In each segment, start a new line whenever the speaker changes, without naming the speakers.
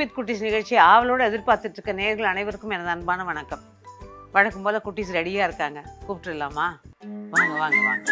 With குட்டீஸ் நிகழ்ச்சி ஆவலோடு எதிர்பார்த்துட்டு இருக்க நேர்கள் அனைவருக்கும் எனது அன்பான வணக்கம் வழக்கம் போல குட்டீஸ் ரெடியாக இருக்காங்க கூப்பிட்டுலாமா வாங்க வாங்க வாங்க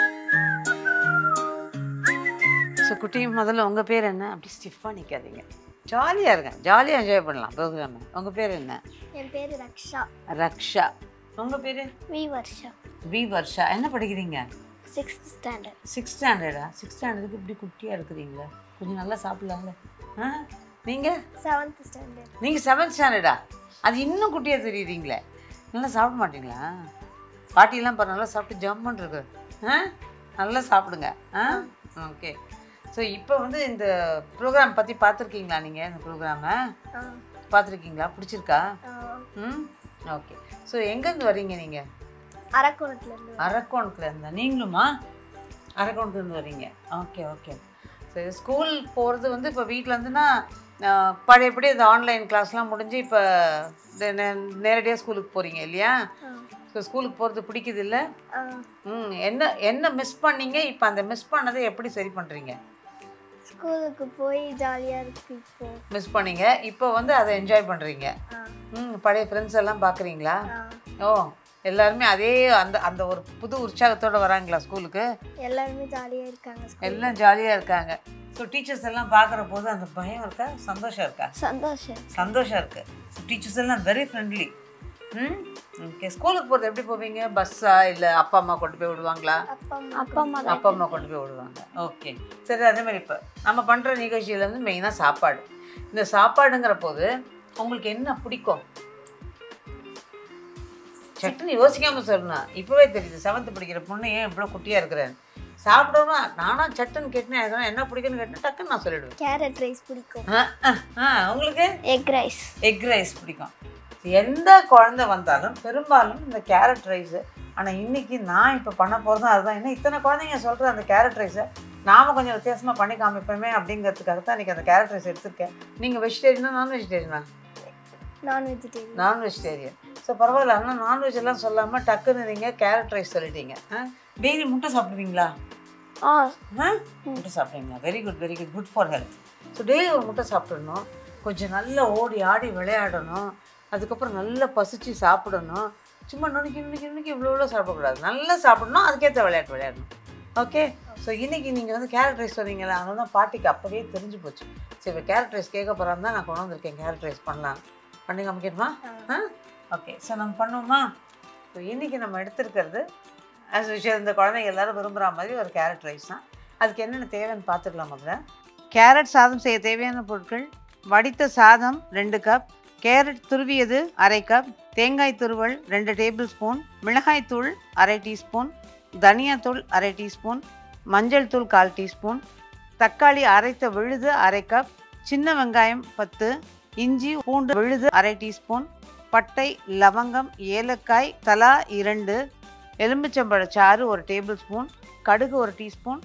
ஸோ குட்டி முதல்ல உங்கள் பேர் என்ன அப்படி ஸ்டிஃபாக நிற்காதீங்க ஜாலியாக இருங்க ஜாலியாக என்ஜாய் பண்ணலாம் ப்ரோக்ராம் உங்கள் பேர் என்ன
என் பேர் ரக்ஷா
ரக்ஷா உங்கள் பேர்
வி வருஷா
வி வர்ஷா என்ன படிக்கிறீங்க
சிக்ஸ்த் ஸ்டாண்டர்ட்
சிக்ஸ் ஸ்டாண்டர்டா சிக்ஸ் ஸ்டாண்டர்டுக்கு இப்படி குட்டியாக இருக்கிறீங்களா கொஞ்சம் நல்லா சாப்பிட்லாம்ல ஆ நீங்கள்
செவன்த் ஸ்டாண்டர்ட்
நீங்கள் செவன்த் ஸ்டாண்டர்டா அது இன்னும் குட்டியாக தெரியுறீங்களே நல்லா சாப்பிட மாட்டீங்களா பாட்டிலாம் பாரு நல்லா சாப்பிட்டு ஜம்முன்னு இருக்கு ஆ நல்லா சாப்பிடுங்க ஆ ஓகே ஸோ இப்போ வந்து இந்த ப்ரோக்ராம் பற்றி பார்த்துருக்கீங்களா நீங்கள் இந்த ப்ரோக்ராமை பார்த்துருக்கீங்களா பிடிச்சிருக்கா ம் ஓகே ஸோ எங்கேருந்து வர்றீங்க நீங்கள்
அரக்கோணத்துல இருந்து
அரக்கோணத்தில் இருந்தா நீங்களுமா அரக்கோணத்துலேருந்து வர்றீங்க ஓகே ஓகே சரி ஸ்கூல் போகிறது வந்து இப்போ வீட்டில் இருந்துன்னா ஆஹ், பழையபடி இந்த ஆன்லைன் கிளாஸ்லாம் முடிஞ்சு இப்போ நேரடியாக ஸ்கூலுக்கு போகிறீங்க இல்லையா ஸோ ஸ்கூலுக்கு போகிறது பிடிக்குது இல்லை ம் என்ன என்ன மிஸ் பண்ணீங்க இப்போ அந்த மிஸ் பண்ணதை எப்படி சரி பண்ணுறீங்க
ஸ்கூலுக்கு போய் ஜாலியாக இருக்கு இப்போ
மிஸ் பண்ணீங்க இப்போ வந்து அதை என்ஜாய் பண்ணுறீங்க
ஆ,
ம் பழைய ஃப்ரெண்ட்ஸ் எல்லாம் பார்க்குறீங்களா
ஆ.
ஓ எல்லாருமே அதே அந்த அந்த ஒரு புது உற்சாகத்தோடு வராங்களா ஸ்கூலுக்கு
எல்லாருமே ஜாலியாக இருக்காங்க school.
எல்லாம் ஜாலியாக இருக்காங்க ஸோ டீச்சர்ஸ் எல்லாம் பார்க்குற போது அந்த பயம் இருக்கா சந்தோஷம் இருக்கா
சந்தோஷம்
சந்தோஷம் இருக்கு ஸோ டீச்சர்ஸ் எல்லாம் வெரி ஃப்ரெண்ட்லி ம் ஓகே ஸ்கூலுக்கு போகிறது எப்படி போவீங்க பஸ்ஸா இல்லை அப்பா அம்மா கொண்டு போய் விடுவாங்களா
அப்பா அம்மா அப்பா அம்மா
அப்பா அம்மா கொண்டு போய் விடுவாங்க ஓகே சரி அதே மாதிரி இப்போ நம்ம பண்ணுற நிகழ்ச்சியில் வந்து மெயினாக சாப்பாடு இந்த சாப்பாடுங்கிற போது உங்களுக்கு என்ன பிடிக்கும் சட்டுன்னு யோசிக்காம சொல்லணும் இப்போவே தெரியுது செவன்த்து படிக்கிற பொண்ணு ஏன் இவ்வளோ குட்டியாக இருக்கிறேன் சாப்பிடணும் நானா சட்டுன்னு கேட்டேன் எதனா என்ன பிடிக்குன்னு கேட்டேன் டக்குன்னு நான் சொல்லிடுவேன்
கேரட் ரைஸ் பிடிக்கும்
ஆ, ஆ, ஆ, உங்களுக்கு
எக் ரைஸ்
எக் ரைஸ் பிடிக்கும் எந்த குழந்தை வந்தாலும் பெரும்பாலும் இந்த கேரட் ரைஸு ஆனால் இன்னைக்கு நான் இப்போ பண்ண போகிறதும் அதுதான் என்ன இத்தனை குழந்தைங்க சொல்கிற அந்த கேரட் ரைஸை நாம கொஞ்சம் வித்தியாசமாக பண்ணி காமிப்போமே அப்படிங்கிறதுக்காக தான் இன்றைக்கி அந்த கேரட் ரைஸ் எடுத்திருக்கேன் நீங்கள் வெஜிடேரியனா நான் வெஜிடேரியனா
நான் வெஜிடேரியன்
நான் வெஜிடேரியன் ஸோ பரவாயில்ல ஆனால் நான்வெஜ் எல்லாம் சொல்லாமல் டக்குன்னு நீங்கள் கேரட் ரைஸ் சொல்லிட்டீங்க டெய்லி முட்டை சாப்பிடுவீங்களா
ஆ
ஆ முட்டை சாப்பிடுவீங்களா very good very good good for health so daily ஒரு முட்டை சாப்பிடணும் கொஞ்சம் நல்லா ஓடி ஆடி விளையாடணும் அதுக்கப்புறம் நல்லா பசிச்சு சாப்பிடணும் சும்மா நுணுக்கி நுணுக்கி நுணுக்கி இவ்வளோ இவ்வளோ சாப்பிடக்கூடாது நல்லா சாப்பிடணும் அதுக்கேற்ற விளையாட்டு விளையாடணும் ஓகே ஸோ இன்னைக்கு நீங்கள் வந்து கேரட் ரைஸ் சொன்னீங்களா அதனால தான் பாட்டிக்கு அப்போவே தெரிஞ்சு போச்சு சரி இப்போ கேரட் ரைஸ் கேட்க போகிறான்னு தான் நான் கொண்டு வந்திருக்கேன் கேரட் ரைஸ் பண்ணலாம் பண்ணி காமிக்கணுமா ஆ ஓகே ஸோ நம்ம பண்ணுவோமா ஸோ இன்றைக்கி நம்ம எடுத்திருக்கிறது ஆஸ் விஷயம் இந்த குழந்தைங்க எல்லாரும் விரும்புகிற மாதிரி ஒரு கேரட் ரைஸ் தான் அதுக்கு என்னென்ன தேவைன்னு பார்த்துக்கலாம் முதல்ல கேரட் சாதம் செய்ய தேவையான பொருட்கள் வடித்த சாதம் ரெண்டு கப் கேரட் துருவியது அரை கப் தேங்காய் துருவல் ரெண்டு டேபிள் ஸ்பூன் மிளகாய்த்தூள் அரை டீஸ்பூன் தனியாத்தூள் அரை டீஸ்பூன் மஞ்சள் தூள் கால் டீஸ்பூன் தக்காளி அரைத்த விழுது அரை கப் சின்ன வெங்காயம் பத்து இஞ்சி பூண்டு விழுது அரை டீஸ்பூன் பட்டை லவங்கம் ஏலக்காய் தலா இரண்டு எலும்பிச்சம்பழ சாறு ஒரு டேபிள் ஸ்பூன் கடுகு ஒரு டீஸ்பூன்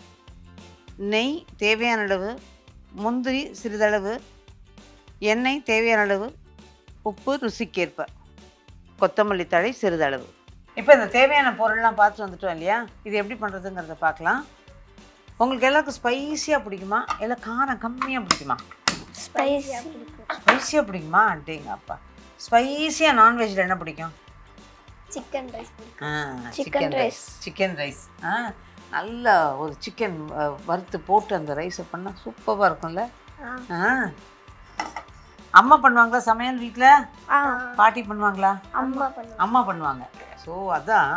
நெய் தேவையான அளவு முந்திரி சிறிதளவு எண்ணெய் தேவையான அளவு உப்பு ருசிக்கேற்ப கொத்தமல்லி தழை சிறிதளவு இப்போ இந்த தேவையான பொருள்லாம் பார்த்துட்டு வந்துட்டோம் இல்லையா இது எப்படி பண்ணுறதுங்கிறத பார்க்கலாம் உங்களுக்கு எல்லாருக்கும் ஸ்பைஸியாக பிடிக்குமா இல்லை காரம் கம்மியாக பிடிக்குமா
ஸ்பைஸியாக பிடிக்கும்
ஸ்பைஸியாக பிடிக்குமா அப்படிங்க அப்பா ஸ்பைஸியாக நான்வெஜ்ஜில் என்ன பிடிக்கும்
சிக்கன் ரைஸ் பிடிக்கும்
ஆ
Chicken
chicken rice chicken rice ஆ நல்ல ஒரு சிக்கன் வறுத்து போட்டு அந்த ரைஸை பண்ணால் சூப்பராக இருக்கும்ல
ஆ
ஆ அம்மா பண்ணுவாங்களா சமையல் வீட்டில்
ஆ
பாட்டி பண்ணுவாங்களா
அம்மா பண்ணுவோம்
அம்மா பண்ணுவாங்க ஸோ அதான்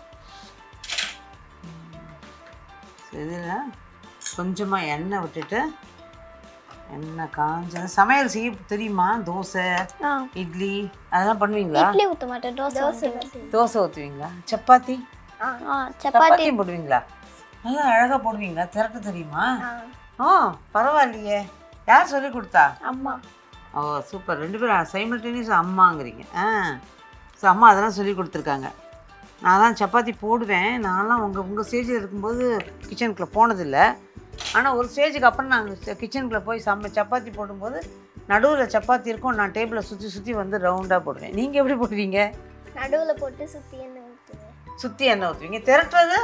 இதில் கொஞ்சமாக எண்ணெய் விட்டுட்டு எண்ணெய் காஞ்ச சமையல் செய்ய தெரியுமா தோசை
ஆ
இட்லி அதெல்லாம் பண்ணுவீங்களா
இட்லி ஊற்ற மாட்டேன் தோசை தோசை
தோசை ஊற்றுவீங்களா சப்பாத்தி
ஆ சப்பாத்தி
சப்பாத்தியும் போடுவீங்களா நல்லா அழகாக போடுவீங்களா திரட்ட தெரியுமா
ஆ
ஓ பரவாயில்லையே யார் சொல்லி கொடுத்தா
அம்மா
ஓ சூப்பர் ரெண்டு பேரும் சைமல்டேனியஸ் அம்மாங்கிறீங்க ஆ ஸோ அம்மா அதெல்லாம் சொல்லி கொடுத்துருக்காங்க நான்லாம் சப்பாத்தி போடுவேன் நான்லாம் உங்கள் உங்கள் ஸ்டேஜில் இருக்கும்போது கிச்சனுக்குள்ளே போனதில்லை ஆனால் ஒரு ஸ்டேஜுக்கு அப்புறம் நாங்கள் கிச்சனுக்குள்ளே போய் சம்ம சப்பாத்தி போடும்போது நடுவில் சப்பாத்தி இருக்கும் நான் டேபிளை சுற்றி சுற்றி வந்து ரவுண்டாக போடுவேன் நீங்கள் எப்படி போடுவீங்க
நடுவில் போட்டு சுற்றி எண்ணெய் ஊற்றுவேன்
சுற்றி எண்ணெய் ஊற்றுவீங்க திரட்டுறது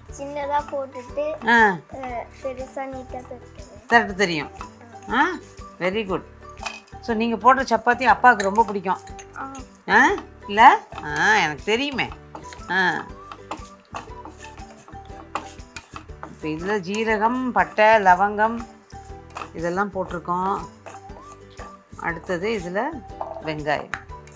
சின்னதாக போட்டுட்டு
ஆ
பெருசாக நீட்டாக தட்டுவேன்
திரட்ட தெரியும் ஆ வெரி குட் ஸோ நீங்கள் போடுற சப்பாத்தி அப்பாவுக்கு ரொம்ப பிடிக்கும்
ஆ
ஆ இல்லை ஆ எனக்கு தெரியுமே ஆ இப்போ இதில் ஜீரகம் பட்டை லவங்கம் இதெல்லாம் போட்டிருக்கோம் அடுத்தது இதில் வெங்காயம்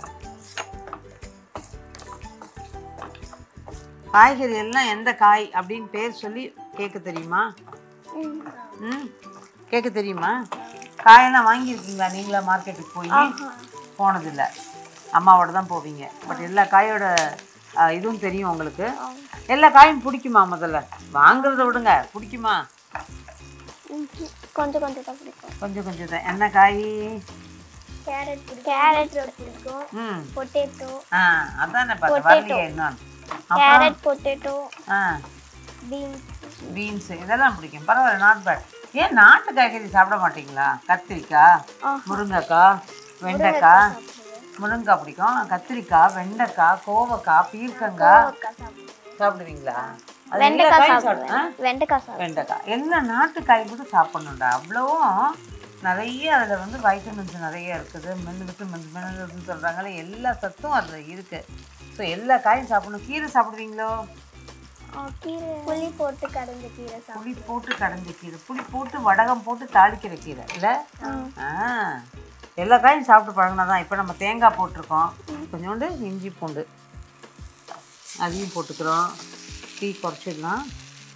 காய்கறி எல்லாம் எந்த காய் அப்படின்னு பேர் சொல்லி கேட்க தெரியுமா
ம்.
ம் கேட்க தெரியுமா காயெல்லாம் வாங்கியிருக்கீங்களா நீங்களா மார்க்கெட்டுக்கு போய் போனதில்லை அம்மாவோட தான் போவீங்க பட் எல்லா காயோட ஆ, இதுவும் தெரியும் உங்களுக்கு எல்லா காயும் பிடிக்குமா முதல்ல வாங்குறத விடுங்க பிடிக்குமா
ம். கொஞ்சம் கொஞ்சம் தான் பிடிக்கும்
கொஞ்சம் கொஞ்சம் தான் என்ன காய்
கேரட் கேரட் பிடிக்கும்
ம்
பொட்டேட்டோ
ஆ அதானே பார்த்தேன் வரலையே இன்னும் அப்புறம்
கேரட் பொட்டேட்டோ
ஆ
பீன்ஸ்
பீன்ஸ் இதெல்லாம் பிடிக்கும் பரவாயில்ல நாட் பேட் ஏன் நாட்டு காய்கறி சாப்பிட மாட்டீங்களா கத்திரிக்காய் முருங்கைக்காய் வெண்டைக்காய் முருங்கைக்காய் பிடிக்கும் கத்திரிக்காய் வெண்டைக்காய் கோவக்காய் பீர்க்கங்காய் சாப்பிடுவீங்களா அது எல்லா
வெண்டைக்காய்
காயும் சாப்பிடு- ஆ?
சாப்பிடுவேன் வெண்டைக்காய் சாப்பிடுவேன்
வெண்டைக்காய் எல்லா நாட்டு காய் கூட சாப்பிடணும்டா அவ்வளவும் நிறைய அதில் வந்து வைட்டமின்ஸ் நிறைய இருக்குது மினரல்ஸ் மினரல்ஸ்னு சொல்கிறாங்களே எல்லா சத்தும் அதில் இருக்குது ஸோ எல்லா காயும் சாப்பிடணும் கீரை சாப்பிடுவீங்களோ
கீரை புளி போட்டு கடைஞ்ச கீரை சாப்பிடுவேன்
புளி போட்டு கடைஞ்ச கீரை புளி போட்டு வடகம் போட்டு தாளிக்கிற கீரை இல்லை ஆ எல்லா காயும் சாப்பிட்டு பழகினா தான் இப்போ நம்ம தேங்காய் போட்டிருக்கோம் கொஞ்சோண்டு இஞ்சி பூண்டு அதையும் போட்டுக்கிறோம் டீ குறைச்சிடலாம்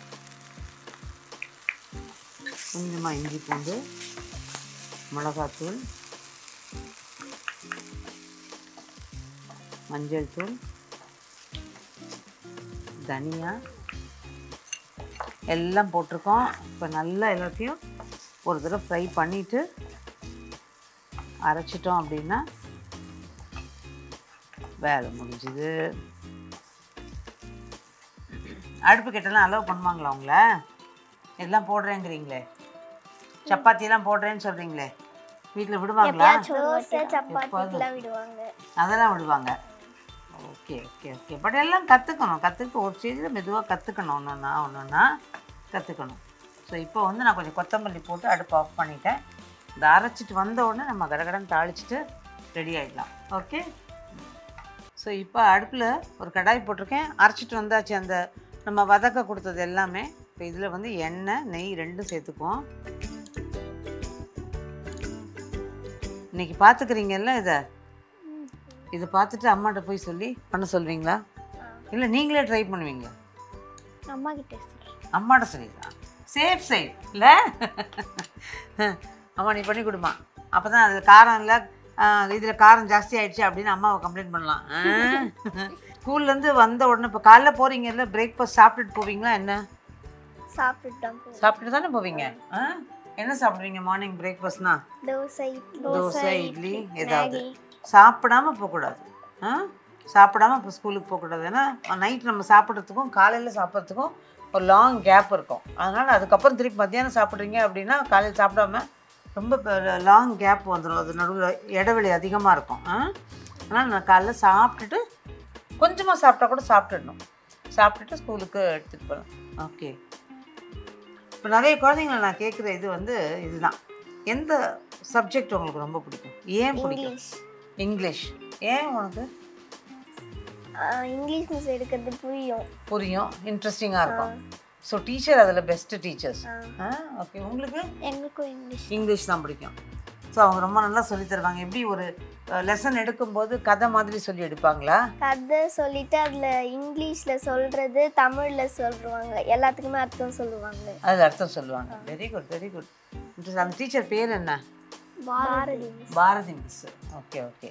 கொஞ்சமாக இஞ்சி பூண்டு மிளகாத்தூள் மஞ்சள் தூள் தனியா எல்லாம் போட்டிருக்கோம் இப்போ நல்லா எல்லாத்தையும் ஒரு தடவை ஃப்ரை பண்ணிவிட்டு அரைச்சிட்டோம் அப்படின்னா வேலை முடிஞ்சுது அடுப்பு கிட்டலாம் அலோவ் பண்ணுவாங்களா உங்கள எல்லாம் போடுறேங்கிறீங்களே சப்பாத்தியெல்லாம் போடுறேன்னு சொல்கிறீங்களே வீட்டில் விடுவாங்களா
தோசை சப்பாத்திக்கெல்லாம் விடுவாங்க
அதெல்லாம் விடுவாங்க ஓகே ஓகே ஓகே பட் எல்லாம் கற்றுக்கணும் கற்றுக்க ஒரு ஸ்டேஜில் மெதுவாக கற்றுக்கணும் ஒன்றுன்னா ஒன்றுன்னா கற்றுக்கணும் ஸோ இப்போ வந்து நான் கொஞ்சம் கொத்தமல்லி போட்டு அடுப்பு ஆஃப் பண்ணிட்டேன் இந்த அரைச்சிட்டு வந்த உடனே நம்ம கடகடன் தாளிச்சிட்டு ரெடி ஆகிடலாம் ஓகே ஸோ இப்போ அடுப்பில் ஒரு கடாய் போட்டிருக்கேன் அரைச்சிட்டு வந்தாச்சு அந்த நம்ம வதக்க கொடுத்தது எல்லாமே இப்போ இதில் வந்து எண்ணெய் நெய் ரெண்டும் சேர்த்துக்குவோம் இன்னைக்கு பார்த்துக்கிறீங்கல்ல இதை இதை பார்த்துட்டு அம்மாட்ட போய் சொல்லி பண்ண சொல்வீங்களா இல்லை நீங்களே ட்ரை பண்ணுவீங்க
அம்மா கிட்ட சொல்றேன்
அம்மாட்ட சொல்லிடலாம் சேஃப் சைட் இல்லை அம்மா நீ பண்ணி கொடுமா அப்போ தான் அது காரம் இல்லை இதில் காரம் ஜாஸ்தி ஆயிடுச்சு அப்படின்னு அம்மாவை கம்ப்ளைண்ட் பண்ணலாம் ஸ்கூல்லேருந்து வந்த உடனே இப்போ காலைல போகிறீங்கல்ல பிரேக்ஃபாஸ்ட் சாப்பிட்டுட்டு போவீங்களா என்ன
சாப்பிட்டுட்டு தான் போவோம்
சாப்பிட்டுட்டு தானே போவீங்க ஆ என்ன சாப்பிடுவீங்க மார்னிங் பிரேக்ஃபாஸ்ட்னா
தோசை இட்லி
தோசை இட்லி ஏதாவது சாப்பிடாம போகக்கூடாது ஆ சாப்பிடாம இப்போ ஸ்கூலுக்கு போகக்கூடாது ஏன்னா நைட் நம்ம சாப்பிட்றதுக்கும் காலையில் சாப்பிட்றதுக்கும் ஒரு லாங் கேப் இருக்கும் அதனால் அதுக்கப்புறம் திருப்பி மத்தியானம் சாப்பிட்றீங்க அப்படின்னா காலையில் சாப்பிடாம ரொம்ப லாங் கேப் வந்துடும் அது நடுவில் இடைவெளி அதிகமாக இருக்கும் ஆ அதனால் நான் காலைல சாப்பிட்டுட்டு கொஞ்சமாக சாப்பிட்டா கூட சாப்பிட்டுடணும் சாப்பிட்டுட்டு ஸ்கூலுக்கு எடுத்துகிட்டு போகலாம் ஓகே இப்போ நிறைய குழந்தைங்களை நான் கேட்குற இது வந்து இதுதான் எந்த சப்ஜெக்ட் உங்களுக்கு ரொம்ப பிடிக்கும் ஏன் பிடிக்கும்
இங்கிலீஷ்
இங்கிலீஷ் ஏன் உனக்கு
ஆஹ் இங்கிலீஷ் மிஸ் எடுக்கிறது புரியும்
புரியும் இன்ட்ரெஸ்டிங்காக இருக்கும் ஸோ டீச்சர் அதில் பெஸ்ட்டு டீச்சர்ஸ் ஆ ஓகே உங்களுக்கு
எங்களுக்கும் இங்கிலீஷ்
இங்கிலீஷ் தான் பிடிக்கும் ஸோ அவங்க ரொம்ப நல்லா சொல்லித் தருவாங்க எப்படி ஒரு லெசன் எடுக்கும்போது கதை மாதிரி சொல்லி எடுப்பாங்களா
கதை சொல்லிட்டு அதில் இங்கிலீஷில் சொல்கிறது தமிழில் சொல்லுவாங்க எல்லாத்துக்குமே அர்த்தம் சொல்லுவாங்க
அது அர்த்தம் சொல்லுவாங்க வெரி குட் வெரி குட் அந்த டீச்சர் பேர் என்ன
Bharathi
Bharathi miss okay okay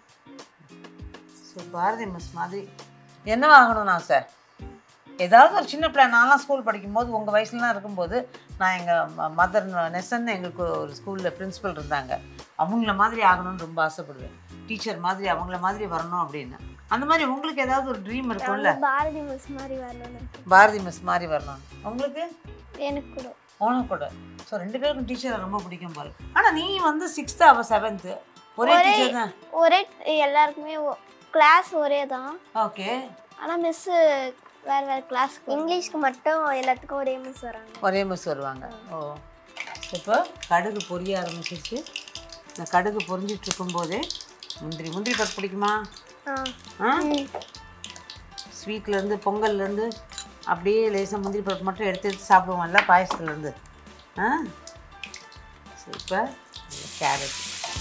so Bharathi miss மாதிரி என்ன ஆகணும் நான் சார் ஏதாவது ஒரு சின்ன பிள்ளை நான்லாம் ஸ்கூல் படிக்கும்போது உங்கள் வயசுலலாம் இருக்கும்போது நான் எங்கள் மதர் நெசன் எங்களுக்கு ஒரு ஸ்கூலில் பிரின்சிபல் இருந்தாங்க அவங்கள மாதிரி ஆகணும்னு ரொம்ப ஆசைப்படுவேன் டீச்சர் மாதிரி அவங்கள மாதிரி வரணும் அப்படின்னு அந்த மாதிரி உங்களுக்கு ஏதாவது ஒரு ட்ரீம் இருக்கும்ல
பாரதி மிஸ் மாதிரி வரணும்னு
பாரதி மிஸ் மாதிரி வரணும் உங்களுக்கு
எனக்கு கூட
உனக்கு கூட ஸோ ரெண்டு பேருக்கும் டீச்சரை ரொம்ப பிடிக்கும் போல ஆனால் நீ வந்து சிக்ஸ்த்து அவள் செவன்த்து ஒரே டீச்சர் தான்
ஒரே எல்லாருக்குமே கிளாஸ் ஒரே தான்
ஓகே
ஆனால் மிஸ்ஸு வேறு வேறு கிளாஸ் இங்கிலீஷ்க்கு மட்டும் எல்லாத்துக்கும் ஒரே மிஸ் வராங்க
ஒரே மிஸ் வருவாங்க ஓ இப்போ கடுகு பொரிய ஆரம்பிச்சிருச்சு இந்த கடுகு பொரிஞ்சிட்டு இருக்கும்போதே முந்திரி முந்திரி பருப்பு பிடிக்குமா
ஆ
ஆ
ம்.
ஸ்வீட்லேருந்து பொங்கல்லேருந்து அப்படியே லேசாக முந்திரி பருப்பு மட்டும் எடுத்து எடுத்து சாப்பிடுவோம்ல பாயசத்துலேருந்து ஆ சூப்பர் கேரட்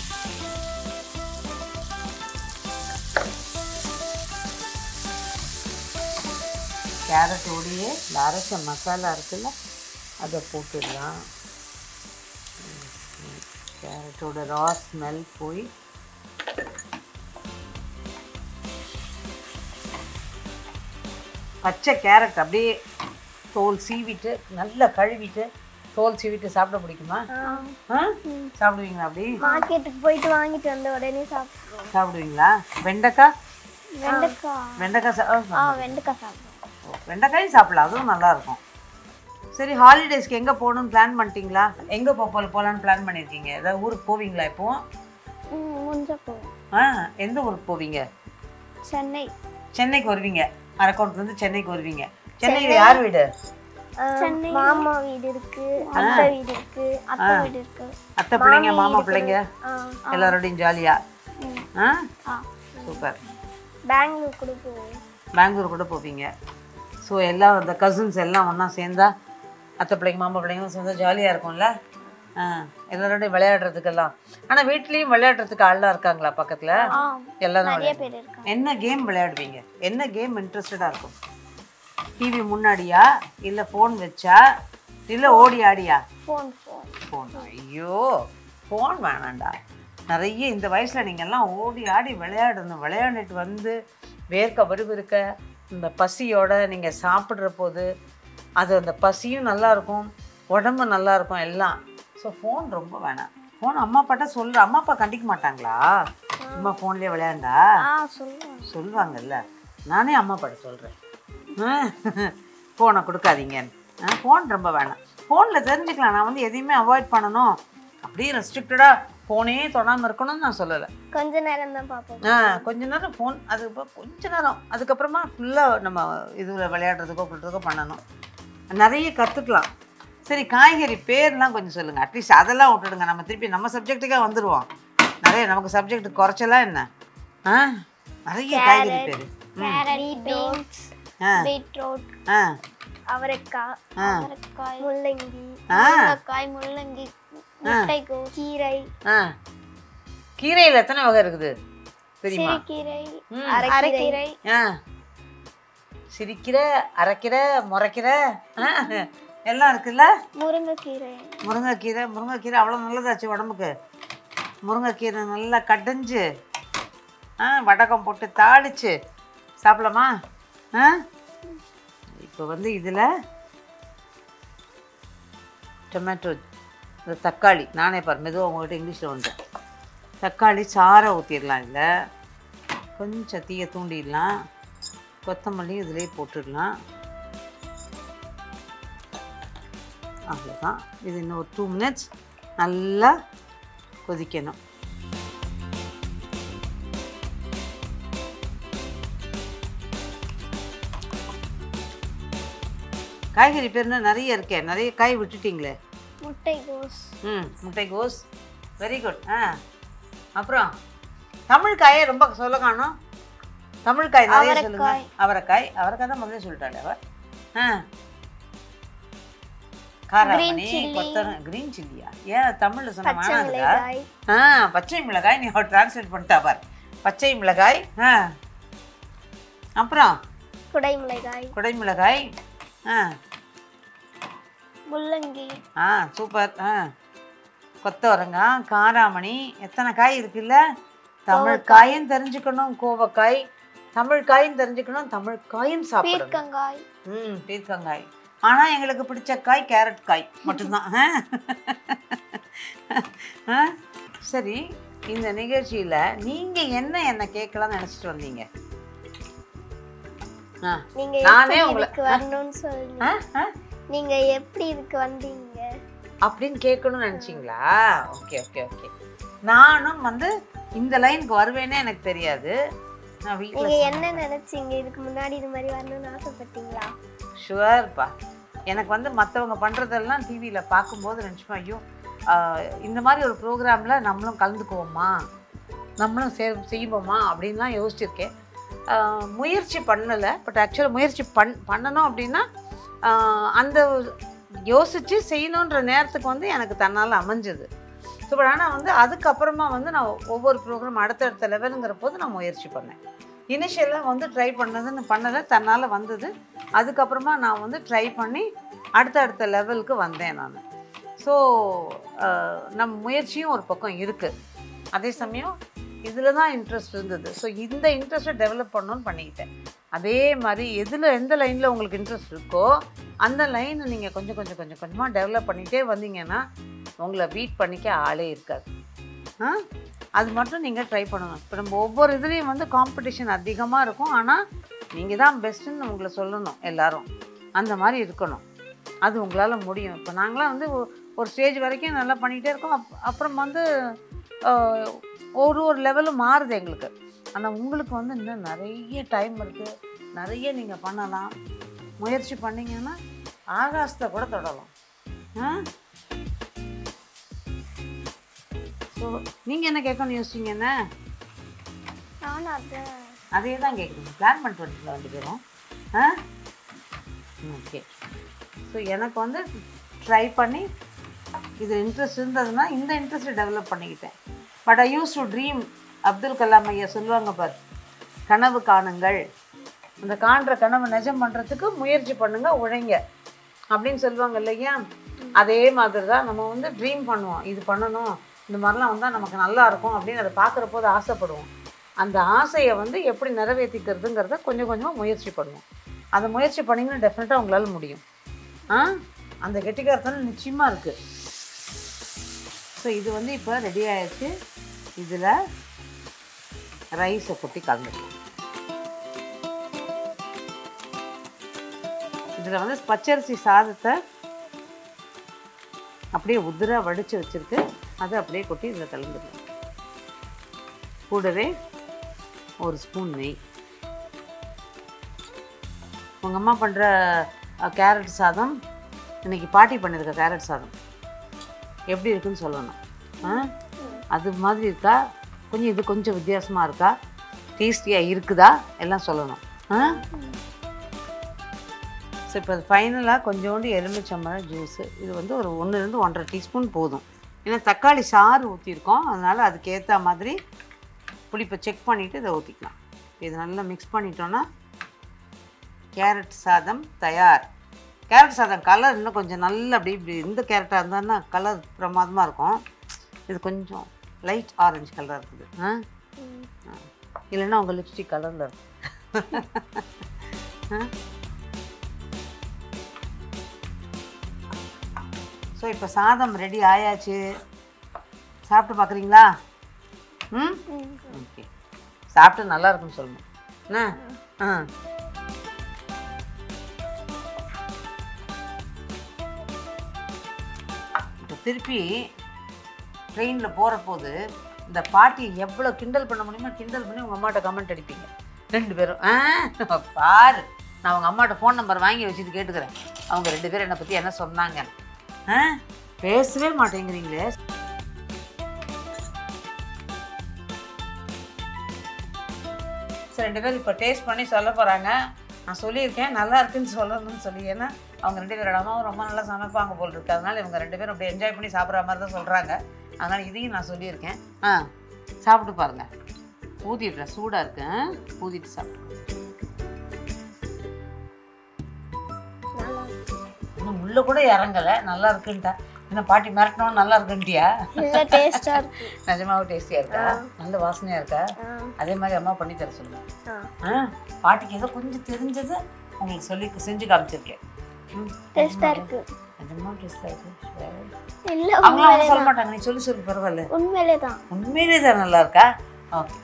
கேரட்டோடையே இந்த அரைச்ச மசாலா இருக்குல்ல அதை போட்டுடலாம் கேரட்டோட ரா ஸ்மெல் போய் பச்சை கேரட் அப்படியே தோல் சீவிட்டு நல்லா கழுவிட்டு தோல் சீவிட்டு சாப்பிட பிடிக்குமா ஆ சாப்பிடுவீங்களா அப்படி
மார்க்கெட்டுக்கு போயிட்டு வாங்கிட்டு வந்த உடனே சாப்பிடுவோம்
சாப்பிடுவீங்களா வெண்டைக்காய்
வெண்டைக்காய்
வெண்டைக்காய் சா- ஆ,
ஆ வெண்டைக்காய் சாப்பிடுவோம்
ஓ, வெண்டைக்காயும் சாப்பிடலாம் அதுவும் நல்லா இருக்கும் சரி ஹாலிடேஸ்க்கு எங்கே போகணும்னு பிளான் பண்ணிட்டீங்களா எங்கே போ போல போகலான்னு பிளான் பண்ணியிருக்கீங்க ஏதாவது ஊருக்கு போவீங்களா இப்போ
ம் முடிஞ்ச போவோம்
ஆ எந்த ஊருக்கு போவீங்க
சென்னை
சென்னைக்கு வருவீங்க அரக்கோண்ட்லேருந்து சென்னைக்கு வருவீங்க சென்னையில் யார் வீடு
சென்னை மாமா வீடு இருக்கு அத்தை வீடு இருக்கு அத்தை வீடு இருக்கு
அத்தை பிள்ளைங்க மாமா பிள்ளைங்க
ஆ
எல்லாரோடையும் ஜாலியா
ம்.
ஆ
ஆ
சூப்பர்
பெங்களூர் கூட போவோம்
பெங்களூர் கூட போவீங்க ஸோ எல்லாம் அந்த கசின்ஸ் எல்லாம் ஒன்றா சேர்ந்தா அத்தை பிள்ளைங்க மாமா பிள்ளைங்களும் சேர்ந்தா ஜாலியாக இருக்கும்ல ஆ எல்லாரோடையும் விளையாடுறதுக்கெல்லாம் ஆனால் வீட்லேயும் விளையாடுறதுக்கு ஆள்லாம் இருக்காங்களா பக்கத்தில்
ஆ
எல்லாரும்
நிறைய
விளையாடு-
பேர் இருக்காங்க
என்ன கேம் விளையாடுவீங்க என்ன கேம் இன்ட்ரெஸ்டடாக இருக்கும் டிவி முன்னாடியா இல்லை ஃபோன் வச்சா இல்லை ஓடி ஆடியா
ஃபோன் ஃபோன்
ஃபோன் ஐயோ ஃபோன் வேணாண்டா நிறைய இந்த வயசில் நீங்கள்லாம் ஓடி ஆடி விளையாடணும் விளையாண்டுட்டு வந்து வேர்க்க விறுவிறுக்க இந்த பசியோட நீங்கள் சாப்பிட்ற போது அது அந்த பசியும் நல்லா இருக்கும் உடம்பு நல்லா இருக்கும் எல்லாம் ஸோ ஃபோன் ரொம்ப வேணாம் ஃபோன் அம்மா அப்பாட்ட சொல்ற அம்மா அப்பா கண்டிக்க மாட்டாங்களா சும்மா ஃபோன்லேயே விளையாண்டா
ஆ சொல்லுவோம்
சொல்லுவாங்கல்ல நானே அம்மா அப்பாட்ட சொல்கிறேன் ஃபோனை கொடுக்காதீங்க ஃபோன் ரொம்ப வேணாம் ஃபோனில் தெரிஞ்சுக்கலாம் நான் வந்து எதையுமே அவாய்ட் பண்ணணும் அப்படியே ரெஸ்ட்ரிக்டடாக ஃபோனே தொடாமல் இருக்கணும்னு நான் சொல்லலை
கொஞ்ச நேரம் தான் பார்ப்போம்
ஆ கொஞ்ச நேரம் ஃபோன் அது இப்போ கொஞ்ச நேரம் அதுக்கப்புறமா ஃபுல்லாக நம்ம இதில் விளையாடுறதுக்கோ கொடுறதுக்கோ பண்ணணும் நிறைய கற்றுக்கலாம் சரி காய்கறி பேர்லாம் கொஞ்சம் சொல்லுங்கள் அட்லீஸ்ட் அதெல்லாம் விட்டுடுங்க நம்ம திருப்பி நம்ம சப்ஜெக்ட்டுக்கே வந்துடுவோம் நிறைய நமக்கு சப்ஜெக்ட் குறைச்சலாம் என்ன ஆ நிறைய காய்கறி பேர்
கேரட் பீன்ஸ்
ஆ
பீட்ரூட்
ஆ
அவரைக்காய்
ஆ.
அவரைக்காய் முள்ளங்கி
ஆ
முருங்கைக்காய் முள்ளங்கி முட்டைக்கோஸ் கீரை
ஆ கீரையில் எத்தனை வகை இருக்குது தெரியுமா
சிறுகீரை
ம்.
அரைக்கீரை
ஆ சிரிக்கிற அரைக்கிற முறைக்கிற ஆ எல்லாம் இருக்குல்ல
முருங்கைக்கீரை
முருங்கைக்கீரை முருங்கைக்கீரை அவ்வளோ நல்லதாச்சு உடம்புக்கு முருங்கைக்கீரை நல்லா கடைஞ்சு ஆ வடகம் போட்டு தாளிச்சு சாப்பிடலாமா ஆ இப்போ வந்து இதில் டொமேட்டோ இந்த தக்காளி நானே பாரு மெதுவாக உங்கள்கிட்ட இங்கிலீஷில் வந்தேன் தக்காளி சாறை ஊற்றிடலாம் இதில் கொஞ்சம் தீயை தூண்டிடலாம் கொத்தமல்லி இதிலே போட்டுடலாம் அவ்வளோதான் இது இன்னும் ஒரு டூ மினிட்ஸ் நல்லா கொதிக்கணும் காய்கறி பேர்னா நிறைய இருக்கே நிறைய காய் விட்டுட்டீங்களே
முட்டைக்கோஸ்
ம் முட்டைகோஸ் வெரி குட் ஆ அப்புறம் தமிழ் காயை ரொம்ப சொல்ல காணும் தமிழ் காய் நிறைய சொல்லுங்க அவரைக்காய் அவரைக்காய் தான் முதல்ல சொல்லிட்டாள் அவ ஆ காராமணி கொத்தர கிரீன் சில்லியா ஏன் தமிழ்ல சொன்ன வேணாதுடா
மிளகாய்
ஆ பச்சை மிளகாய் நீ அவள் டிரான்ஸ்லேட் பண்ணிட்டா பார் பச்சை மிளகாய் ஆ அப்புறம்
குடை மிளகாய்
குடை மிளகாய் ஆ
முள்ளங்கி
ஆ சூப்பர் ஆ கொத்தவரங்காய் காராமணி எத்தனை காய் இருக்குல்ல தமிழ் காயும் தெரிஞ்சுக்கணும் கோவக்காய் தமிழ் காயும் தெரிஞ்சுக்கணும் தமிழ் காயும் சாப்பிடணும்
பீர்க்கங்காய்
ம் பீர்க்கங்காய் ஆனால் எங்களுக்கு பிடிச்ச காய் கேரட் காய் மட்டும்தான் ஆ? ஆ? சரி இந்த நிகழ்ச்சியில் நீங்கள் என்ன என்ன கேட்கலாம்னு நினச்சிட்டு வந்தீங்க ஆ
நீங்க
நானே
எப்படி
உங்களை-
இதுக்கு வரணும்னு சொல்லுங்க
ஆ ஆ
நீங்க எப்படி இதுக்கு வந்தீங்க
அப்படின்னு கேட்கணும்னு நினச்சிங்களா ஓகே ஓகே ஓகே நானும் வந்து இந்த லைனுக்கு வருவேனே எனக்கு தெரியாது நான்
நீங்க
வீட்டில்
என்ன நினைச்சீங்க இதுக்கு முன்னாடி இது மாதிரி வரணும்னு ஆசைப்பட்டீங்களா
ஷுவர்ப்பா எனக்கு வந்து மற்றவங்க பண்ணுறதெல்லாம் டிவியில் பார்க்கும்போது நினச்சிப்பேன் ஐயோ ஆஹ், இந்த மாதிரி ஒரு ப்ரோக்ராமில் நம்மளும் கலந்துக்குவோமா நம்மளும் சே செய்வோமா அப்படின்லாம் யோசிச்சிருக்கேன் ஆஹ், முயற்சி பண்ணலை பட் ஆக்சுவலாக முயற்சி பண் பண்ணணும் அப்படின்னா ஆஹ், அந்த யோசித்து செய்யணுன்ற நேரத்துக்கு வந்து எனக்கு தன்னால் அமைஞ்சது ஸோ பட் ஆனால் வந்து அதுக்கப்புறமா வந்து நான் ஒவ்வொரு ப்ரோக்ராம் அடுத்தடுத்த லெவலுங்கிற போது நான் முயற்சி பண்ணேன் இனிஷியலாக வந்து ட்ரை பண்ணதுன்னு பண்ணலை தன்னால் வந்தது அதுக்கப்புறமா நான் வந்து ட்ரை பண்ணி அடுத்தடுத்த லெவலுக்கு வந்தேன் நான் ஸோ நம்ம முயற்சியும் ஒரு பக்கம் இருக்குது அதே சமயம் இதில் தான் இன்ட்ரெஸ்ட் இருந்தது ஸோ இந்த இன்ட்ரெஸ்ட்டை டெவலப் பண்ணணும்னு பண்ணிக்கிட்டேன் அதே மாதிரி எதில் எந்த லைனில் உங்களுக்கு இன்ட்ரெஸ்ட் இருக்கோ அந்த லைனை நீங்கள் கொஞ்சம் கொஞ்சம் கொஞ்சம் கொஞ்சமாக டெவலப் பண்ணிகிட்டே வந்தீங்கன்னா உங்களை பீட் பண்ணிக்க ஆளே இருக்காது ஆ அது மட்டும் நீங்கள் ட்ரை பண்ணணும் இப்போ நம்ம ஒவ்வொரு இதுலேயும் வந்து காம்படிஷன் அதிகமாக இருக்கும் ஆனால் நீங்கள் தான் பெஸ்ட்டுன்னு உங்களை சொல்லணும் எல்லாரும் அந்த மாதிரி இருக்கணும் அது உங்களால் முடியும் இப்போ நாங்களாம் வந்து ஒ- ஒரு ஸ்டேஜ் வரைக்கும் நல்லா பண்ணிகிட்டே இருக்கோம் அப் அப்புறம் வந்து ஆஹ், ஒரு ஒரு லெவலும் மாறுது எங்களுக்கு ஆனால் உங்களுக்கு வந்து இன்னும் நிறைய டைம் இருக்குது நிறைய நீங்கள் பண்ணலாம் முயற்சி பண்ணீங்கன்னா ஆகாசத்தை கூட தொடலாம் ஆ ஸோ நீங்கள் என்ன கேட்கணும்னு யோசிச்சிங்க என்ன
நானும் அதை
அதே தான் கேட்குறீங்க பிளான் பண்ணிட்டு வந்துட்டு ரெண்டு பேரும் ஆ ஓகே ஸோ எனக்கு வந்து ட்ரை பண்ணி இது இன்ட்ரெஸ்ட் இருந்ததுன்னா இந்த இன்ட்ரெஸ்ட்டை டெவலப் பண்ணிக்கிட்டேன் but I use to dream Abdul Kalam ஐயா சொல்லுவாங்க பார் கனவு காணுங்கள் அந்த காண்ற கனவை நிஜம் பண்ணுறதுக்கு முயற்சி பண்ணுங்க உழைங்க அப்படின்னு சொல்லுவாங்க இல்லையா அதே மாதிரி தான் நம்ம வந்து ட்ரீம் பண்ணுவோம் இது பண்ணணும் இந்த மாதிரிலாம் வந்தால் நமக்கு நல்லா இருக்கும் அப்படின்னு அதை பார்க்குற போது ஆசைப்படுவோம் அந்த ஆசையை வந்து எப்படி நிறைவேற்றிக்கிறதுங்கிறத கொஞ்சம் கொஞ்சமாக முயற்சி பண்ணுவோம் அதை முயற்சி பண்ணிங்கன்னா டெஃபினட்டாக உங்களால் முடியும் ஆ அந்த கெட்டிக்காரத்தனம் நிச்சயமாக இருக்குது ஸோ இது வந்து இப்போ ரெடி ஆயிடுச்சு இதில் ரைஸை கொட்டி கலந்துக்கலாம் இதில் வந்து பச்சரிசி சாதத்தை அப்படியே உதிரா வடித்து வச்சுருக்கு அதை அப்படியே கொட்டி இதில் கலந்துக்கலாம் கூடவே ஒரு ஸ்பூன் நெய் உங்கள் அம்மா பண்ணுற கேரட் சாதம் இன்னைக்கு பாட்டி பண்ணியிருக்க கேரட் சாதம் எப்படி இருக்குன்னு சொல்லணும் ஆ அது மாதிரி இருக்கா கொஞ்சம் இது கொஞ்சம் வித்தியாசமாக இருக்கா டேஸ்டியாக இருக்குதா எல்லாம் சொல்லணும் ஆ ஸோ இப்போ ஃபைனலாக கொஞ்சோண்டு எலுமிச்சம்பழம் ஜூஸு இது வந்து ஒரு ஒன்றுலேருந்து ஒன்றரை டீஸ்பூன் போதும் ஏன்னா தக்காளி சாறு ஊற்றிருக்கோம் அதனால் அதுக்கேற்ற மாதிரி புளிப்பை செக் பண்ணிவிட்டு இதை ஊற்றிக்கலாம் இது நல்லா மிக்ஸ் பண்ணிட்டோன்னா கேரட் சாதம் தயார் கேரட் சாதம் கலர் இன்னும் கொஞ்சம் நல்லா அப்படி இப்படி இந்த கேரட்டாக இருந்தான்னா கலர் பிரமாதமாக இருக்கும் இது கொஞ்சம் லைட் ஆரஞ்சு கலராக இருக்குது ஆ ஆ. இல்லைன்னா உங்கள் லிப்ஸ்டிக் கலரில் இருக்கும் ஆ ஸோ இப்போ சாதம் ரெடி ஆயாச்சு சாப்பிட்டு பார்க்குறீங்களா ம் ஓகே சாப்பிட்டு நல்லா இருக்குன்னு சொல்லணும் என்ன ஆ இப்போ திருப்பி ட்ரெயினில் போகிற போது இந்த பாட்டி எவ்வளோ கிண்டல் பண்ண முடியுமோ கிண்டல் பண்ணி உங்கள் அம்மாட்ட கமெண்ட் அடிப்பீங்க ரெண்டு பேரும் ஆ பாரு நான் உங்கள் அம்மாட்ட ஃபோன் நம்பர் வாங்கி வச்சுட்டு கேட்டுக்கிறேன் அவங்க ரெண்டு பேரும் என்னை பற்றி என்ன சொன்னாங்க ஆ பேசவே மாட்டேங்கிறீங்களே சரி ரெண்டு பேரும் இப்போ டேஸ்ட் பண்ணி சொல்ல போகிறாங்க நான் சொல்லியிருக்கேன் நல்லா இருக்குன்னு சொல்லணும்னு சொல்லி ஏன்னா அவங்க ரெண்டு பேரோட அம்மாவும் ரொம்ப நல்லா சமைப்பாங்க போல் இருக்கு அதனால இவங்க ரெண்டு பேரும் அப்படியே என்ஜாய் பண்ணி சாப்பிட்ற மாதிரி தான் சொல்கிறாங்க அதனால் இதையும் நான் சொல்லியிருக்கேன் ஆ சாப்பிட்டு பாருங்கள் ஊதிடுறேன் சூடாக இருக்கு ஆ? ஊதிட்டு சாப்பிட்டு
நல்லா இருக்கு.
இன்னும் உள்ள கூட இறங்கலை நல்லா இருக்குன்ட்டா என்ன பாட்டி மிரட்டணும் நல்லா இருக்குன்ட்டியா
இல்லை டேஸ்டாக இருக்கு
நிஜமாவும் டேஸ்டியாக இருக்கா நல்ல வாசனையாக இருக்கா
ஆ
அதே மாதிரி அம்மா பண்ணி தர சொல்லுங்க
ஆ
ஆ பாட்டிக்கு ஏதோ கொஞ்சம் தெரிஞ்சது உங்களுக்கு சொல்லி செஞ்சு காமிச்சிருக்கேன் ம்,
டேஸ்டாக இருக்கு
நிஜமா டேஸ்டாக இருக்கு
இல்லை
அவங்களும் அவங்க சொல்ல மாட்டாங்க நீ சொல்லி சொல்லி பரவாயில்ல
உண்மையிலே தான்
உண்மையிலே தான் நல்லா இருக்கா ஓகே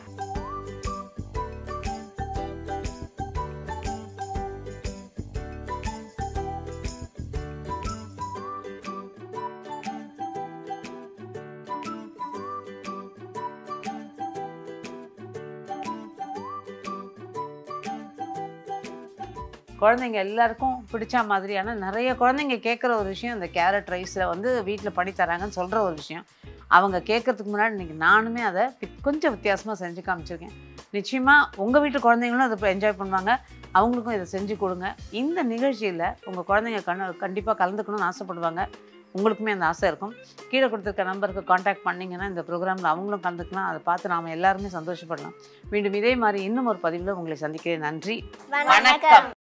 குழந்தைங்க எல்லாருக்கும் பிடிச்ச மாதிரியான நிறைய குழந்தைங்க கேட்குற ஒரு விஷயம் இந்த கேரட் ரைஸில் வந்து வீட்டில் பண்ணி தராங்கன்னு சொல்கிற ஒரு விஷயம் அவங்க கேட்கறதுக்கு முன்னாடி இன்றைக்கி நானுமே அதை வி- கொஞ்சம் வித்தியாசமாக செஞ்சு காமிச்சிருக்கேன் நிச்சயமாக உங்கள் வீட்டு குழந்தைங்களும் அதை என்ஜாய் பண்ணுவாங்க அவங்களுக்கும் இதை செஞ்சு கொடுங்க இந்த நிகழ்ச்சியில் உங்கள் குழந்தைங்க கண்ண கண்டிப்பாக கலந்துக்கணும்னு ஆசைப்படுவாங்க உங்களுக்குமே அந்த ஆசை இருக்கும் கீழே கொடுத்துருக்க நம்பருக்கு காண்டாக்ட் பண்ணிங்கன்னா இந்த ப்ரோக்ராமில் அவங்களும் கலந்துக்கலாம் அதை பார்த்து நாம் எல்லாருமே சந்தோஷப்படலாம் மீண்டும் இதே மாதிரி இன்னும் ஒரு பதிவில் உங்களை சந்திக்கிறேன் நன்றி
வணக்கம்